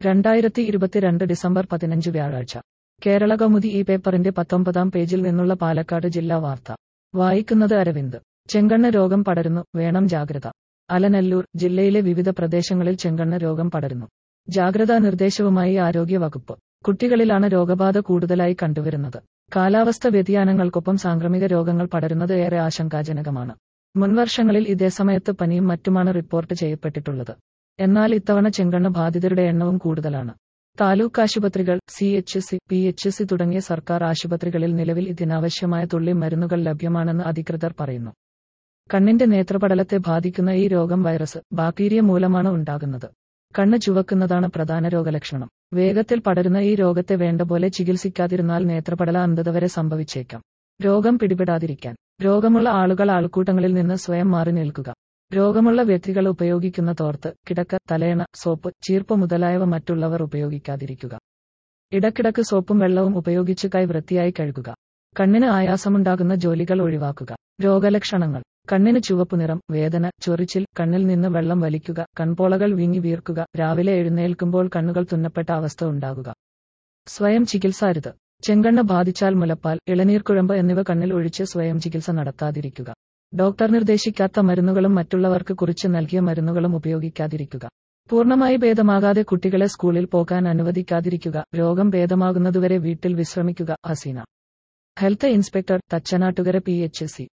രണ്ടായിരത്തി ഇരുപത്തിരണ്ട് ഡിസംബർ പതിനഞ്ച് വ്യാഴാഴ്ച കേരള കൗമുദി ഈ പേപ്പറിന്റെ പത്തൊമ്പതാം പേജിൽ നിന്നുള്ള പാലക്കാട് ജില്ലാ വാർത്ത വായിക്കുന്നത് അരവിന്ദ് ചെങ്കണ്ണ് രോഗം പടരുന്നു വേണം ജാഗ്രത അലനല്ലൂർ ജില്ലയിലെ വിവിധ പ്രദേശങ്ങളിൽ ചെങ്കണ്ണ് രോഗം പടരുന്നു ജാഗ്രതാ നിർദ്ദേശവുമായി ആരോഗ്യ വകുപ്പ് കുട്ടികളിലാണ് രോഗബാധ കൂടുതലായി കണ്ടുവരുന്നത് കാലാവസ്ഥ വ്യതിയാനങ്ങൾക്കൊപ്പം സാംക്രമിക രോഗങ്ങൾ പടരുന്നത് ഏറെ ആശങ്കാജനകമാണ് മുൻവർഷങ്ങളിൽ ഇതേ സമയത്ത് പനിയും മറ്റുമാണ് റിപ്പോർട്ട് ചെയ്യപ്പെട്ടിട്ടുള്ളത് എന്നാൽ ഇത്തവണ ചെങ്കണ്ണ് ബാധിതരുടെ എണ്ണവും കൂടുതലാണ് താലൂക്ക് ആശുപത്രികൾ C H C P H C തുടങ്ങിയ സർക്കാർ ആശുപത്രികളിൽ നിലവിൽ ഇതിനാവശ്യമായ തുള്ളി മരുന്നുകൾ ലഭ്യമാണെന്ന് അധികൃതർ പറയുന്നു കണ്ണിന്റെ നേത്രപടലത്തെ ബാധിക്കുന്ന ഈ രോഗം വൈറസ് ബാക്ടീരിയ മൂലമാണ് ഉണ്ടാകുന്നത് കണ്ണ് ചുവക്കുന്നതാണ് പ്രധാന രോഗലക്ഷണം വേഗത്തിൽ പടരുന്ന ഈ രോഗത്തെ വേണ്ട പോലെ ചികിത്സിക്കാതിരുന്നാൽ നേത്രപടല അന്ധത വരെ സംഭവിച്ചേക്കാം രോഗം പിടിപെടാതിരിക്കാൻ രോഗമുള്ള ആളുകൾ ആൾക്കൂട്ടങ്ങളിൽ നിന്ന് സ്വയം മാറി നിൽക്കുക രോഗമുള്ള വ്യക്തികൾ ഉപയോഗിക്കുന്ന തോർത്ത് കിടക്ക തലയണ സോപ്പ് ചീർപ്പ് മുതലായവ മറ്റുള്ളവർ ഉപയോഗിക്കാതിരിക്കുക ഇടക്കിടക്ക് സോപ്പും വെള്ളവും ഉപയോഗിച്ച് കൈ വൃത്തിയായി കഴുകുക കണ്ണിന് ആയാസമുണ്ടാകുന്ന ജോലികൾ ഒഴിവാക്കുക രോഗലക്ഷണങ്ങൾ കണ്ണിന് ചുവപ്പ് നിറം വേദന ചൊറിച്ചിൽ കണ്ണിൽ നിന്ന് വെള്ളം വലിക്കുക കൺപോളകൾ വീങ്ങി വീർക്കുക രാവിലെ എഴുന്നേൽക്കുമ്പോൾ കണ്ണുകൾ തുന്നപ്പെട്ട അവസ്ഥ ഉണ്ടാകുക സ്വയം ചികിത്സ അരുത് ചെങ്കണ്ണ് ബാധിച്ചാൽ മുലപ്പാൽ ഇളനീർക്കുഴമ്പ് എന്നിവ കണ്ണിൽ ഒഴിച്ച് സ്വയം ചികിത്സ നടത്താതിരിക്കുക ഡോക്ടർ നിർദ്ദേശിക്കാത്ത മരുന്നുകളും മറ്റുള്ളവർക്ക് കുറിച്ച് നൽകിയ മരുന്നുകളും ഉപയോഗിക്കാതിരിക്കുക പൂർണ്ണമായി ഭേദമാകാതെ കുട്ടികളെ സ്കൂളിൽ പോകാൻ അനുവദിക്കാതിരിക്കുക രോഗം ഭേദമാകുന്നതുവരെ വീട്ടിൽ വിശ്രമിക്കുക Haseena health inspector Thachanattukara P H C